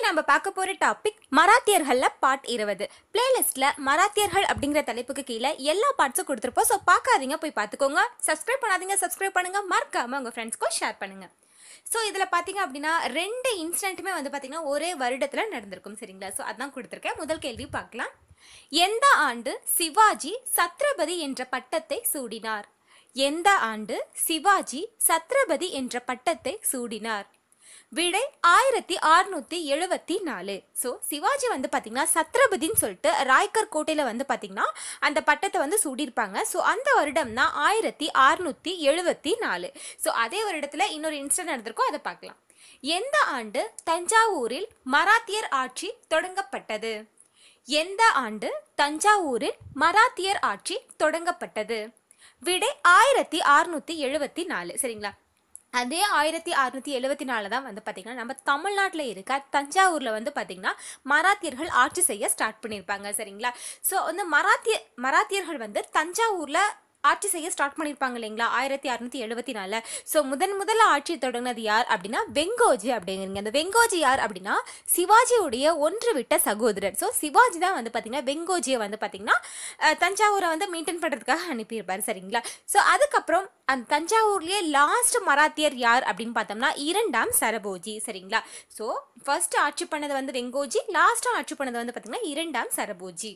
நம்ம பார்க்க போற டாபிக் மராத்தியர்கள்ல பார்ட் இருபது பிளேலிஸ்ட்ல மராத்தியர்கள் அப்படிங்கிற தலைப்புக்கு கீழே எல்லா பார்ட்ஸும் கொடுத்துருப்போம் ஸோ பார்க்காதீங்க போய் பார்த்துக்கோங்க சப்ஸ்கிரைப் பண்ணாதீங்க சப்ஸ்கிரைப் பண்ணுங்க மறக்காம உங்க ஃப்ரெண்ட்ஸ்க்கும் ஷேர் பண்ணுங்க ஸோ இதில் பார்த்தீங்க அப்படின்னா ரெண்டு இன்சிடென்ட்டுமே வந்து பார்த்தீங்கன்னா ஒரே வருடத்தில் நடந்திருக்கும் சரிங்களா ஸோ அதான் கொடுத்துருக்கேன் முதல் கேள்வி பார்க்கலாம் எந்த ஆண்டு சிவாஜி சத்ரபதி என்ற பட்டத்தை சூடினார் எந்த ஆண்டு சிவாஜி சத்ரபதி என்ற பட்டத்தை சூடினார் விடை ஆயிரத்தி அறுநூத்தி எழுவத்தி நாலு ஸோ சிவாஜி வந்து பார்த்தீங்கன்னா சத்ரபதின்னு சொல்லிட்டு ராய்கர் கோட்டையில் வந்து பார்த்தீங்கன்னா அந்த பட்டத்தை வந்து சூடியிருப்பாங்க ஸோ அந்த வருடம் தான் ஆயிரத்தி அறுநூத்தி எழுவத்தி நாலு ஸோ அதே வருடத்தில் இன்னொரு இன்சிடென்ட் நடந்திருக்கும் அதை பார்க்கலாம் எந்த ஆண்டு தஞ்சாவூரில் மராத்தியர் ஆட்சி தொடங்கப்பட்டது எந்த ஆண்டு தஞ்சாவூரில் மராத்தியர் ஆட்சி தொடங்கப்பட்டது விடை ஆயிரத்தி அறுநூத்தி எழுவத்தி நாலு சரிங்களா அதே ஆயிரத்தி அறுநூத்தி எழுவத்தி நாலு தான் வந்து பார்த்தீங்கன்னா நம்ம தமிழ்நாட்டில் இருக்க தஞ்சாவூரில் வந்து பார்த்தீங்கன்னா மராத்தியர்கள் ஆட்சி செய்ய ஸ்டார்ட் பண்ணியிருப்பாங்க சரிங்களா ஸோ வந்து மராத்திய மராத்தியர்கள் வந்து தஞ்சாவூரில் ஆட்சி செய்ய ஸ்டார்ட் பண்ணியிருப்பாங்க இல்லைங்களா ஆயிரத்தி அறுநூத்தி எழுபத்தி நாலில் ஸோ முதன் முதல்ல ஆட்சி தொடங்கினது யார் அப்படின்னா வெங்கோஜி அப்படிங்கிறீங்க அந்த வெங்கோஜி யார் அப்படின்னா சிவாஜியுடைய ஒன்று விட்ட சகோதரர் ஸோ சிவாஜி தான் வந்து பார்த்தீங்கன்னா வெங்கோஜியை வந்து பார்த்தீங்கன்னா அஹ், தஞ்சாவூரை வந்து மெயின்டைன் பண்ணுறதுக்காக அனுப்பியிருப்பார் சரிங்களா ஸோ அதுக்கப்புறம் அந்த தஞ்சாவூர்லேயே லாஸ்ட் மராத்தியர் யார் அப்படின்னு பார்த்தோம்னா இரண்டாம் சரபோஜி சரிங்களா ஸோ ஃபர்ஸ்ட் ஆட்சி பண்ணது வந்து வெங்கோஜி லாஸ்ட்டாக ஆட்சி பண்ணது வந்து பார்த்தீங்கன்னா இரண்டாம் சரபோஜி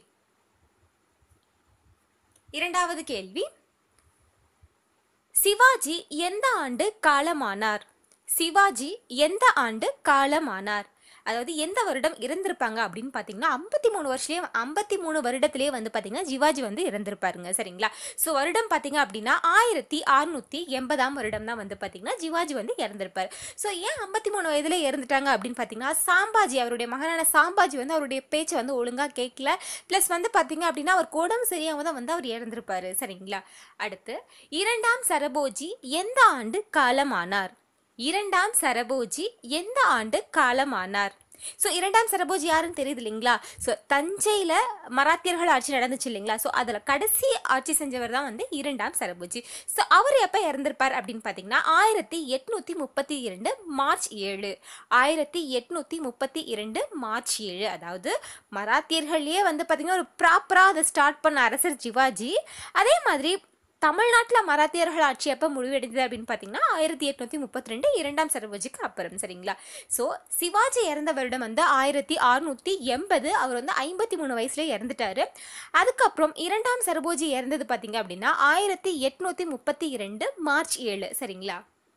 இரண்டாவது கேள்வி சிவாஜி எந்த ஆண்டு காலமானார் சிவாஜி எந்த ஆண்டு காலமானார் அதாவது எந்த வருடம் இறந்திருப்பாங்க அப்படின்னு பார்த்தீங்கன்னா ஐம்பத்தி மூணு வருஷத்துலேயே ஐம்பத்தி மூணு வருடத்திலேயே வந்து பார்த்தீங்கன்னா சிவாஜி வந்து இறந்திருப்பாருங்க சரிங்களா ஸோ வருடம் பார்த்தீங்க அப்படின்னா ஆயிரத்தி அறுநூத்தி எண்பதாம் வருடம் தான் வந்து பார்த்தீங்கன்னா சிவாஜி வந்து இறந்திருப்பார் ஸோ ஏன் ஐம்பத்தி மூணு வயதில் இறந்துட்டாங்க அப்படின்னு பார்த்தீங்கன்னா சாம்பாஜி அவருடைய மகனான சாம்பாஜி வந்து அவருடைய பேச்சை வந்து ஒழுங்காக கேட்கல ப்ளஸ் வந்து பார்த்தீங்க அப்படின்னா அவர் உடம்பு சரியாம தான் வந்து அவர் இறந்திருப்பாரு சரிங்களா அடுத்து இரண்டாம் சரபோஜி எந்த ஆண்டு காலமானார் இரண்டாம் சரபோஜி எந்த ஆண்டு காலமானார் ஸோ இரண்டாம் சரபோஜி யாருன்னு தெரியுது இல்லைங்களா ஸோ தஞ்சையில் மராத்தியர்கள் ஆட்சி நடந்துச்சு இல்லைங்களா ஸோ அதில் கடைசி ஆட்சி செஞ்சவர் தான் வந்து இரண்டாம் சரபோஜி ஸோ அவர் எப்போ இறந்திருப்பார் அப்படின்னு பார்த்தீங்கன்னா ஆயிரத்தி எட்நூற்றி முப்பத்தி இரண்டு மார்ச் ஏழு ஆயிரத்தி எட்நூற்றி முப்பத்தி இரண்டு மார்ச் ஏழு அதாவது மராத்தியர்கள்லேயே வந்து பார்த்திங்கன்னா ஒரு ப்ராப்பராக அதை ஸ்டார்ட் பண்ண அரசர் சிவாஜி அதே மாதிரி தமிழ்நாட்டில் மராத்தியர்கள் ஆட்சி எப்போ முடிவடைந்தது அப்படின்னு பார்த்தீங்கன்னா ஆயிரத்தி எட்நூற்றி முப்பத்தி ரெண்டு இரண்டாம் சரபோஜிக்கு அப்புறம் சரிங்களா ஸோ சிவாஜி இறந்த வருடம் வந்து ஆயிரத்தி அறுநூற்றி எண்பது அவர் வந்து ஐம்பத்தி மூணு வயசுல இறந்துட்டாரு அதுக்கப்புறம் இரண்டாம் சரபோஜி இறந்தது பார்த்தீங்க அப்படின்னா ஆயிரத்தி எட்நூற்றி முப்பத்தி இரண்டு மார்ச் ஏழு சரிங்களா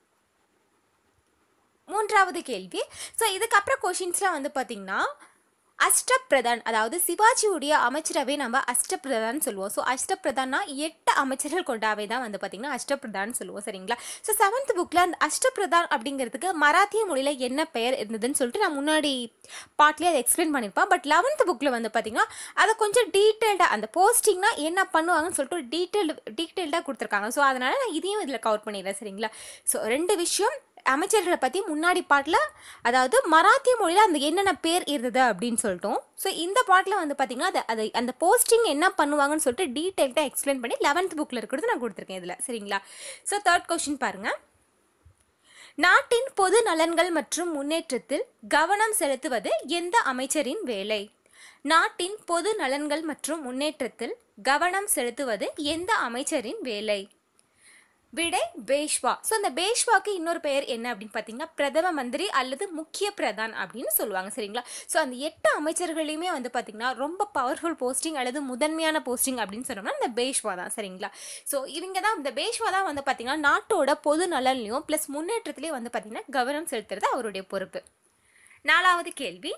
மூன்றாவது கேள்வி ஸோ இதுக்கப்புறம் கொஷின்ஸ்லாம் வந்து பார்த்தீங்கன்னா அஷ்டப்பிரதான் அதாவது சிவாஜியுடைய அமைச்சரவை நம்ம அஷ்டப்பிரதான் சொல்லுவோம் ஸோ அஷ்டப்பிரதான்னா எட்டு அமைச்சர்கள் கொண்டாவே தான் வந்து பார்த்திங்கன்னா அஷ்டப்பிரதான் சொல்லுவோம் சரிங்களா ஸோ செவன்த் புக்கில் அந்த அஷ்டப்பிரதான் அப்படிங்கிறதுக்கு மராத்திய மொழியில் என்ன பெயர் இருந்ததுன்னு சொல்லிட்டு நான் முன்னாடி பார்ட்லேயே அதை எக்ஸ்பிளைன் பண்ணியிருப்பேன் பட் லெவன்த் புக்கில் வந்து பார்த்திங்கன்னா அதை கொஞ்சம் டீட்டெயில்டாக அந்த போஸ்டிங்னா என்ன பண்ணுவாங்கன்னு சொல்லிட்டு ஒரு டீட்டெயில் டீட்டெயில்டாக கொடுத்துருக்காங்க ஸோ அதனால் நான் இதையும் இதில் கவர் பண்ணிடுறேன் சரிங்களா ஸோ ரெண்டு விஷயம் அமைச்சர்களை பற்றி முன்னாடி பாட்டில் அதாவது மராத்திய மொழியில் அந்த என்னென்ன பேர் இருந்தது அப்படின்னு சொல்லிட்டோம் ஸோ இந்த பாட்டில் வந்து பார்த்தீங்கன்னா அது அதை அந்த போஸ்டிங் என்ன பண்ணுவாங்கன்னு சொல்லிட்டு டீட்டெயில்டாக எக்ஸ்பிளைன் பண்ணி லெவன்த் புக்கில் இருக்கிறது நான் கொடுத்துருக்கேன் இதில் சரிங்களா ஸோ தேர்ட் கொஸ்டின் பாருங்கள் நாட்டின் பொது நலன்கள் மற்றும் முன்னேற்றத்தில் கவனம் செலுத்துவது எந்த அமைச்சரின் வேலை நாட்டின் பொது நலன்கள் மற்றும் முன்னேற்றத்தில் கவனம் செலுத்துவது எந்த அமைச்சரின் வேலை விடை பேஷ்வா ஸோ அந்த பேஷ்வாக்கு இன்னொரு பெயர் என்ன அப்படின்னு பார்த்தீங்கன்னா பிரதம மந்திரி அல்லது முக்கிய பிரதான் அப்படின்னு சொல்லுவாங்க சரிங்களா ஸோ அந்த எட்டு அமைச்சர்களையுமே வந்து பார்த்தீங்கன்னா ரொம்ப பவர்ஃபுல் போஸ்டிங் அல்லது முதன்மையான போஸ்டிங் அப்படின்னு சொன்னோம்னா இந்த பேஷ்வா தான் சரிங்களா ஸோ இவங்க தான் இந்த பேஷ்வா தான் வந்து பார்த்தீங்கன்னா நாட்டோட பொது நலன்லையும் ப்ளஸ் முன்னேற்றத்துலேயும் வந்து பார்த்தீங்கன்னா கவனம் செலுத்துறது அவருடைய பொறுப்பு நாலாவது கேள்வி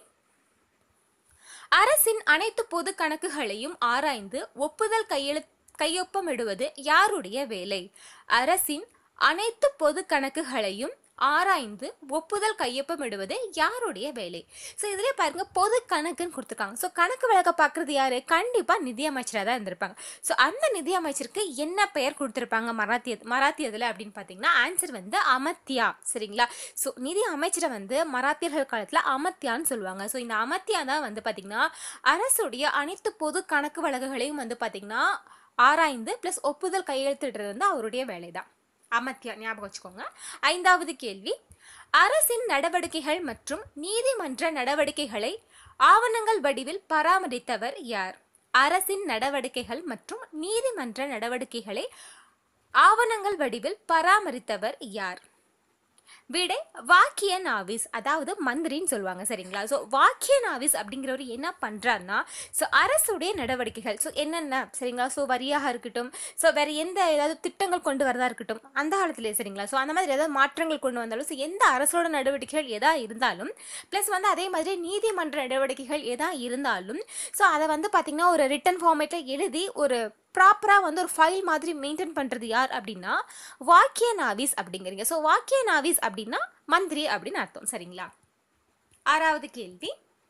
அரசின் அனைத்து பொது கணக்குகளையும் ஆராய்ந்து ஒப்புதல் கையெழு கையொப்பமிடுவது யாருடைய வேலை அரசின் அனைத்து பொது கணக்குகளையும் ஆராய்ந்து ஒப்புதல் கையொப்பமிடுவது யாருடைய வேலை ஸோ இதுலேயே பாருங்க பொது கணக்குன்னு கொடுத்துருக்காங்க ஸோ கணக்கு வழக்க பார்க்குறது யாரு கண்டிப்பாக நிதியமைச்சராக தான் இருந்திருப்பாங்க ஸோ அந்த நிதியமைச்சருக்கு என்ன பெயர் கொடுத்துருப்பாங்க மராத்திய மராத்தியத்தில் அப்படின்னு பார்த்தீங்கன்னா ஆன்சர் வந்து அமத்தியா சரிங்களா ஸோ நிதி அமைச்சரை வந்து மராத்தியர்கள் காலத்தில் அமத்தியான்னு சொல்லுவாங்க ஸோ இந்த அமத்தியா தான் வந்து பார்த்தீங்கன்னா அரசுடைய அனைத்து பொது கணக்கு வழக்குகளையும் வந்து பார்த்தீங்கன்னா ஆராய்ந்து ப்ளஸ் ஒப்புதல் கையெழுத்திடுறது வந்து அவருடைய வேலை தான் அமத்தியா ஞாபகம் வச்சுக்கோங்க ஐந்தாவது கேள்வி அரசின் நடவடிக்கைகள் மற்றும் நீதிமன்ற நடவடிக்கைகளை ஆவணங்கள் வடிவில் பராமரித்தவர் யார் அரசின் நடவடிக்கைகள் மற்றும் நீதிமன்ற நடவடிக்கைகளை ஆவணங்கள் வடிவில் பராமரித்தவர் யார் விடை வாக்கிய நாவிஸ் அதாவது மந்திரின்னு சொல்லுவாங்க சரிங்களா ஸோ வாக்கிய நாவிஸ் அப்படிங்கிறவர் என்ன பண்ணுறாருன்னா ஸோ அரசுடைய நடவடிக்கைகள் ஸோ என்னென்ன சரிங்களா ஸோ வரியாக இருக்கட்டும் ஸோ வேறு எந்த ஏதாவது திட்டங்கள் கொண்டு வரதா இருக்கட்டும் அந்த காலத்திலே சரிங்களா ஸோ அந்த மாதிரி ஏதாவது மாற்றங்கள் கொண்டு வந்தாலும் ஸோ எந்த அரசோட நடவடிக்கைகள் எதா இருந்தாலும் ப்ளஸ் வந்து அதே மாதிரி நீதிமன்ற நடவடிக்கைகள் எதா இருந்தாலும் ஸோ அதை வந்து பார்த்திங்கன்னா ஒரு ரிட்டன் ஃபார்மேட்டில் எழுதி ஒரு ப்ராப்பராக வந்து ஒரு ஃபைல் மாதிரி மெயின்டைன் பண்ணுறது யார் அப்படின்னா வாக்கிய நாவிஸ் அப்படிங்கிறீங்க ஸோ வாக்கிய நாவிஸ் அப்படின்னா மந்திரி அப்படின்னு அர்த்தம் சரிங்களா ஆறாவது கேள்வி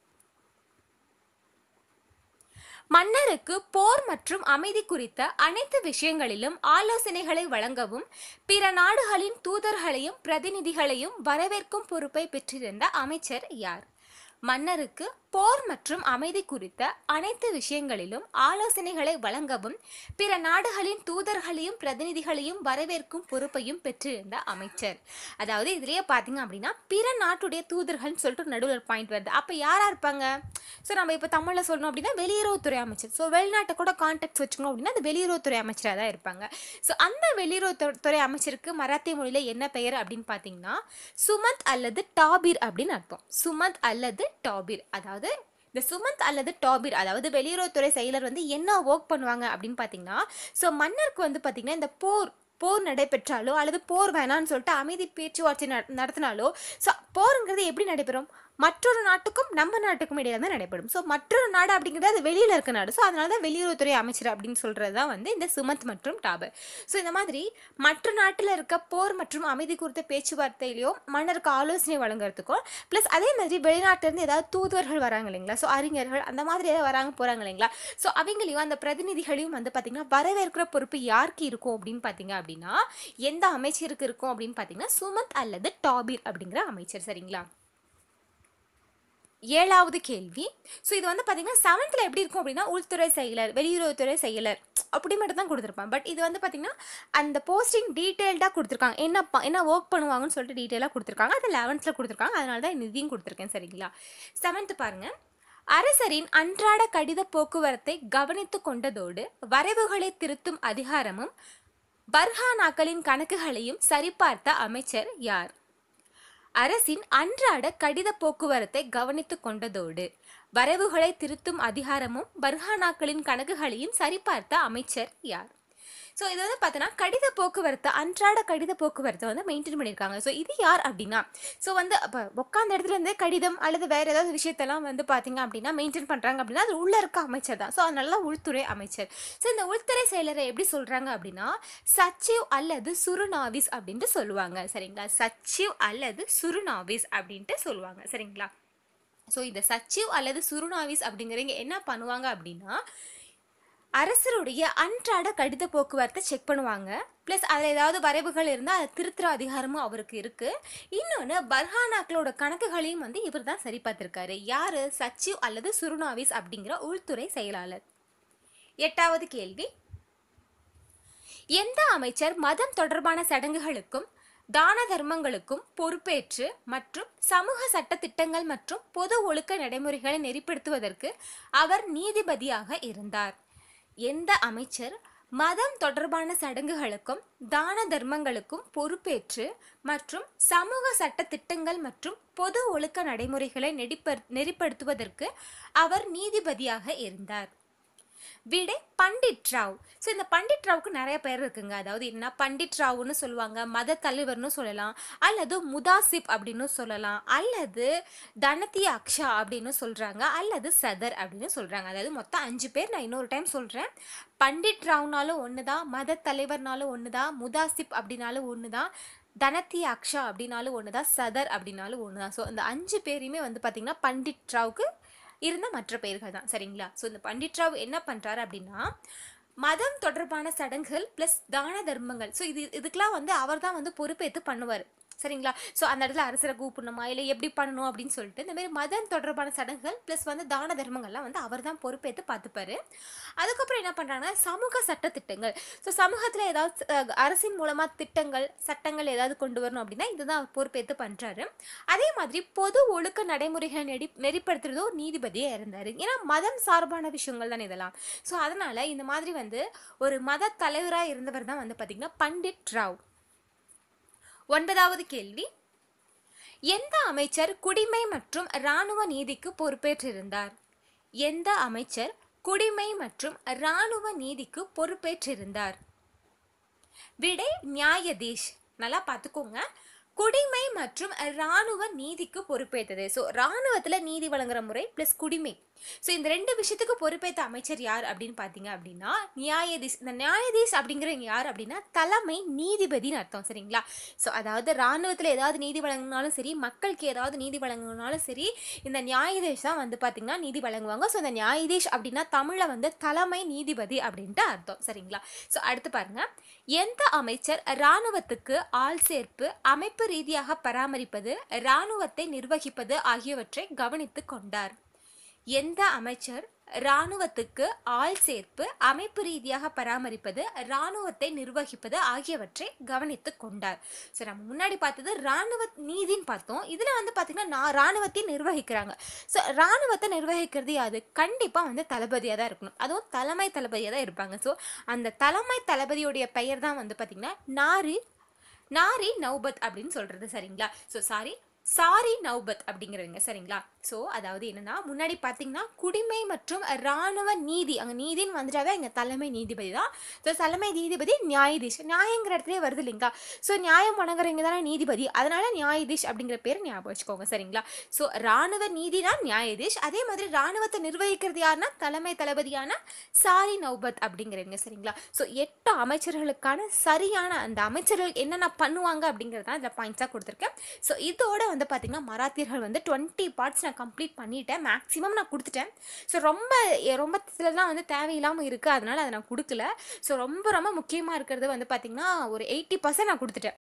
மன்னருக்கு போர் மற்றும் அமைதி குறித்த அனைத்து விஷயங்களிலும் ஆலோசனைகளை வழங்கவும் பிற நாடுகளின் தூதர்களையும் பிரதிநிதிகளையும் வரவேற்கும் பொறுப்பை பெற்றிருந்த அமைச்சர் யார் மன்னருக்கு போர் மற்றும் அமைதி குறித்த அனைத்து விஷயங்களிலும் ஆலோசனைகளை வழங்கவும் பிற நாடுகளின் தூதர்களையும் பிரதிநிதிகளையும் வரவேற்கும் பொறுப்பையும் பெற்றிருந்த அமைச்சர் அதாவது இதுலயே பார்த்தீங்க அப்படின்னா பிற நாட்டுடைய தூதர்கள்னு சொல்லிட்டு நடுவில் ஒரு பாயிண்ட் வருது அப்போ யாரா இருப்பாங்க ஸோ நம்ம இப்போ தமிழில் சொல்லணும் அப்படின்னா வெளியுறவுத்துறை அமைச்சர் ஸோ வெளிநாட்டை கூட கான்டாக்ட் வச்சுக்கணும் அப்படின்னா அது வெளியுறவுத்துறை அமைச்சராக தான் இருப்பாங்க ஸோ அந்த வெளியுறவுத்துறை அமைச்சருக்கு மராத்திய மொழியில் என்ன பெயர் அப்படின்னு பார்த்தீங்கன்னா சுமந்த் அல்லது டாபிர் அப்படின்னு அர்த்தம் சுமந்த் அல்லது டாபிர் அதாவது இந்த சுமந்த் அல்லது டாபிர் அதாவது வெளியுறவுத்துறை செயலர் வந்து என்ன ஒர்க் பண்ணுவாங்க அப்படின்னு பார்த்தீங்கன்னா ஸோ மன்னருக்கு வந்து பார்த்தீங்கன்னா இந்த போர் போர் நடைபெற்றாலோ அல்லது போர் வேணான்னு சொல்லிட்டு அமைதி பேச்சுவார்த்தை நட- நடத்தினாலோ ஸோ போருங்கிறது எப்படி நடைபெறும் மற்றொரு நாட்டுக்கும் நம்ம நாட்டுக்கும் இடையில தான் நடைபெறும் ஸோ மற்றொரு நாடு அப்படிங்கிறது அது வெளியில் இருக்க நாடு ஸோ அதனால தான் வெளியுறவுத்துறை அமைச்சர் அப்படின்னு சொல்கிறது தான் வந்து இந்த சுமந்த் மற்றும் டாபர் ஸோ இந்த மாதிரி மற்ற நாட்டில் இருக்க போர் மற்றும் அமைதி குறித்த பேச்சுவார்த்தையிலையோ மன்னருக்கு ஆலோசனை வழங்குறதுக்கோ ப்ளஸ் அதே மாதிரி வெளிநாட்டிலேருந்து ஏதாவது தூதுவர்கள் வராங்க இல்லைங்களா ஸோ அறிஞர்கள் அந்த மாதிரி ஏதாவது வராங்க போகிறாங்க இல்லைங்களா ஸோ அவங்களையும் அந்த பிரதிநிதிகளையும் வந்து பார்த்திங்கன்னா வரவேற்கிற பொறுப்பு யாருக்கு இருக்கும் அப்படின்னு பார்த்தீங்க அப்படின்னா எந்த அமைச்சருக்கு இருக்கும் அப்படின்னு பார்த்தீங்கன்னா சுமந்த் அல்லது டாபிர் அப்படிங்கிற அமைச்சர் சரிங்களா ஏழாவது கேள்வி ஸோ இது வந்து பார்த்தீங்கன்னா செவன்த்தில் எப்படி இருக்கும் அப்படின்னா உள்துறை செயலர் வெளியுறவுத்துறை செயலர் அப்படி மட்டும் தான் கொடுத்துருப்பான் பட் இது வந்து பார்த்தீங்கன்னா அந்த போஸ்டிங் டீட்டெயில்டாக கொடுத்துருக்காங்க என்ன ப- என்ன ஒர்க் பண்ணுவாங்கன்னு சொல்லிட்டு டீட்டெயிலாக கொடுத்துருக்காங்க அது லெவன்த்தில் கொடுத்துருக்காங்க அதனால தான் இந்த இதையும் கொடுத்துருக்கேன் சரிங்களா செவன்த்து பாருங்க அரசரின் அன்றாட கடித போக்குவரத்தை கவனித்து கொண்டதோடு வரைவுகளை திருத்தும் அதிகாரமும் பர்ஹானாக்களின் கணக்குகளையும் சரிபார்த்த அமைச்சர் யார் அரசின் அன்றாட கடித போக்குவரத்தை கவனித்துக் கொண்டதோடு வரைவுகளை திருத்தும் அதிகாரமும் பர்ஹானாக்களின் கணக்குகளையும் சரிபார்த்த அமைச்சர் யார் ஸோ இது வந்து பார்த்தோன்னா கடித போக்குவரத்து அன்றாட கடித போக்குவரத்தை வந்து மெயின்டைன் பண்ணியிருக்காங்க ஸோ இது யார் அப்படின்னா ஸோ வந்து அப்போ உட்காந்த இடத்துல இருந்து கடிதம் அல்லது வேறு ஏதாவது விஷயத்தெல்லாம் வந்து பார்த்தீங்க அப்படின்னா மெயின்டைன் பண்ணுறாங்க அப்படின்னா அது உள்ள இருக்க அமைச்சர் தான் ஸோ அதனால உள்துறை அமைச்சர் ஸோ இந்த உள்துறை செயலரை எப்படி சொல்கிறாங்க அப்படின்னா சச்சிவ் அல்லது சுருநாவிஸ் அப்படின்ட்டு சொல்லுவாங்க சரிங்களா சச்சிவ் அல்லது சுருநாவிஸ் அப்படின்ட்டு சொல்லுவாங்க சரிங்களா ஸோ இந்த சச்சிவ் அல்லது சுருநாவிஸ் அப்படிங்கிறவங்க என்ன பண்ணுவாங்க அப்படின்னா அரசருடைய அன்றாட கடித போக்குவரத்தை செக் பண்ணுவாங்க ப்ளஸ் அதில் ஏதாவது வரைவுகள் இருந்தால் அதை திருத்துற அதிகாரமும் அவருக்கு இருக்குது இன்னொன்று பர்ஹானாக்களோட கணக்குகளையும் வந்து இவர் தான் சரி பார்த்துருக்காரு யார் சச்சிவ் அல்லது சுருநாவிஸ் அப்படிங்கிற உள்துறை செயலாளர் எட்டாவது கேள்வி எந்த அமைச்சர் மதம் தொடர்பான சடங்குகளுக்கும் தான தர்மங்களுக்கும் பொறுப்பேற்று மற்றும் சமூக சட்ட திட்டங்கள் மற்றும் பொது ஒழுக்க நடைமுறைகளை நெறிப்படுத்துவதற்கு அவர் நீதிபதியாக இருந்தார் எந்த அமைச்சர் மதம் தொடர்பான சடங்குகளுக்கும் தான தர்மங்களுக்கும் பொறுப்பேற்று மற்றும் சமூக சட்ட திட்டங்கள் மற்றும் பொது ஒழுக்க நடைமுறைகளை நெறிப்பர் நெறிப்படுத்துவதற்கு அவர் நீதிபதியாக இருந்தார் விடை பண்டிட் ராவ் ஸோ இந்த பண்டிட் ராவுக்கு நிறைய பேர் இருக்குங்க அதாவது என்ன பண்டிட் ராவுன்னு சொல்லுவாங்க மத தலைவர்னு சொல்லலாம் அல்லது முதாசிப் அப்படின்னு சொல்லலாம் அல்லது தனத்தி அக்ஷா அப்படின்னு சொல்கிறாங்க அல்லது சதர் அப்படின்னு சொல்கிறாங்க அதாவது மொத்தம் அஞ்சு பேர் நான் இன்னொரு டைம் சொல்கிறேன் பண்டிட் ராவ்னாலும் ஒன்று தான் மத தலைவர்னாலும் ஒன்று தான் முதாசிப் அப்படின்னாலும் ஒன்று தான் தனத்தி அக்ஷா அப்படின்னாலும் ஒன்று தான் சதர் அப்படின்னாலும் ஒன்று தான் ஸோ இந்த அஞ்சு பேரையுமே வந்து பார்த்திங்கன்னா பண்டிட் ராவுக்கு இருந்த மற்ற பெயர்கள் தான் சரிங்களா ஸோ இந்த பண்டிட் ராவ் என்ன பண்ணுறாரு அப்படின்னா மதம் தொடர்பான சடங்குகள் ப்ளஸ் தான தர்மங்கள் ஸோ இது இதுக்கெலாம் வந்து அவர் தான் வந்து பொறுப்பேற்று பண்ணுவார் சரிங்களா ஸோ அந்த இடத்துல அரசரை கூப்பிடணுமா இல்லை எப்படி பண்ணணும் அப்படின்னு சொல்லிட்டு இந்த மாதிரி மதம் தொடர்பான சடங்குகள் ப்ளஸ் வந்து தான தர்மங்கள்லாம் வந்து அவர் தான் பொறுப்பேற்று பார்த்துப்பாரு அதுக்கப்புறம் என்ன பண்ணுறாங்கன்னா சமூக சட்ட திட்டங்கள் ஸோ சமூகத்தில் ஏதாவது அஹ், அரசின் மூலமாக திட்டங்கள் சட்டங்கள் ஏதாவது கொண்டு வரணும் அப்படின்னா இதுதான் அவர் பொறுப்பேற்று பண்ணுறாரு அதே மாதிரி பொது ஒழுக்க நடைமுறைகளை நெடி நெறிப்படுத்துறதோ நீதிபதியாக இருந்தார் ஏன்னா மதம் சார்பான விஷயங்கள் தானே இதெல்லாம் ஸோ அதனால் இந்த மாதிரி வந்து ஒரு மத தலைவராக இருந்தவர் தான் வந்து பார்த்திங்கன்னா பண்டிட் ராவ் ஒன்பதாவது கேள்வி எந்த அமைச்சர் குடிமை மற்றும் இராணுவ நீதிக்கு பொறுப்பேற்றிருந்தார் எந்த அமைச்சர் குடிமை மற்றும் இராணுவ நீதிக்கு பொறுப்பேற்றிருந்தார் விடை நியாயதீஷ் நல்லா பார்த்துக்கோங்க குடிமை மற்றும் இராணுவ நீதிக்கு பொறுப்பேற்றது ஸோ இராணுவத்தில் நீதி வழங்குற முறை ப்ளஸ் குடிமை ஸோ இந்த ரெண்டு விஷயத்துக்கு பொறுப்பேற்ற அமைச்சர் யார் அப்படின்னு பார்த்தீங்க அப்படின்னா நியாயதீஷ் இந்த நியாயதீஷ் அப்படிங்கிறவங்க யார் அப்படின்னா தலைமை நீதிபதினு அர்த்தம் சரிங்களா ஸோ அதாவது இராணுவத்தில் ஏதாவது நீதி வழங்கினாலும் சரி மக்களுக்கு ஏதாவது நீதி வழங்கினாலும் சரி இந்த நியாயதீஷ் தான் வந்து பார்த்திங்கன்னா நீதி வழங்குவாங்க ஸோ இந்த நியாயதீஷ் அப்படின்னா தமிழில் வந்து தலைமை நீதிபதி அப்படின்ட்டு அர்த்தம் சரிங்களா ஸோ அடுத்து பாருங்க எந்த அமைச்சர் இராணுவத்துக்கு ஆள் சேர்ப்பு அமைப்பு ரீதியாக பராமரிப்பது இராணுவத்தை நிர்வகிப்பது ஆகியவற்றை கவனித்து கொண்டார் எந்த அமைச்சர் இராணுவத்துக்கு ஆள் சேர்ப்பு அமைப்பு ரீதியாக பராமரிப்பது இராணுவத்தை நிர்வகிப்பது ஆகியவற்றை கவனித்து கொண்டார் ஸோ நம்ம முன்னாடி பார்த்தது இராணுவ நீதின்னு பார்த்தோம் இதில் வந்து பார்த்திங்கன்னா நான் இராணுவத்தை நிர்வகிக்கிறாங்க ஸோ இராணுவத்தை நிர்வகிக்கிறது அது கண்டிப்பாக வந்து தளபதியாக தான் இருக்கணும் அதுவும் தலைமை தளபதியாக தான் இருப்பாங்க ஸோ அந்த தலைமை தளபதியுடைய பெயர் தான் வந்து பார்த்திங்கன்னா நாரி நாரி நௌபத் அப்படின்னு சொல்கிறது சரிங்களா ஸோ சாரி சாரி நௌபத் அப்படிங்கிறவங்க சரிங்களா ஸோ அதாவது என்னன்னா முன்னாடி பார்த்தீங்கன்னா குடிமை மற்றும் இராணுவ நீதி அங்கே நீதின்னு வந்துட்டாவே இங்கே தலைமை நீதிபதி தான் ஸோ தலைமை நீதிபதி நியாயதீஷ் நியாயங்கிற இடத்துலயே வருது இல்லைங்களா ஸோ நியாயம் வழங்குறவங்க தானே நீதிபதி அதனால நியாயதீஷ் அப்படிங்கிற பேர் ஞாபகம் வச்சுக்கோங்க சரிங்களா ஸோ இராணுவ நீதினா நியாயதீஷ் அதே மாதிரி இராணுவத்தை நிர்வகிக்கிறது யாருன்னா தலைமை தளபதியான சாரி நௌபத் அப்படிங்கிறவங்க சரிங்களா ஸோ எட்டு அமைச்சர்களுக்கான சரியான அந்த அமைச்சர்கள் என்னென்ன பண்ணுவாங்க அப்படிங்கிறது தான் இதில் பாயிண்ட்ஸாக கொடுத்துருக்கேன் ஸோ இதோட வந்து பார்த்திங்கன்னா மராத்தியர்கள் வந்து டுவெண்ட்டி பார்ட்ஸ் நான் கம்ப்ளீட் பண்ணிட்டேன் மேக்ஸிமம் நான் கொடுத்துட்டேன் ஸோ ரொம்ப ரொம்ப சிலலாம் வந்து தேவையில்லாமல் இருக்குது அதனால் அதை நான் கொடுக்கல ஸோ ரொம்ப ரொம்ப முக்கியமாக இருக்கிறது வந்து பார்த்திங்கன்னா ஒரு எயிட்டி பர்சன்ட் நான் கொடுத்துட்டேன்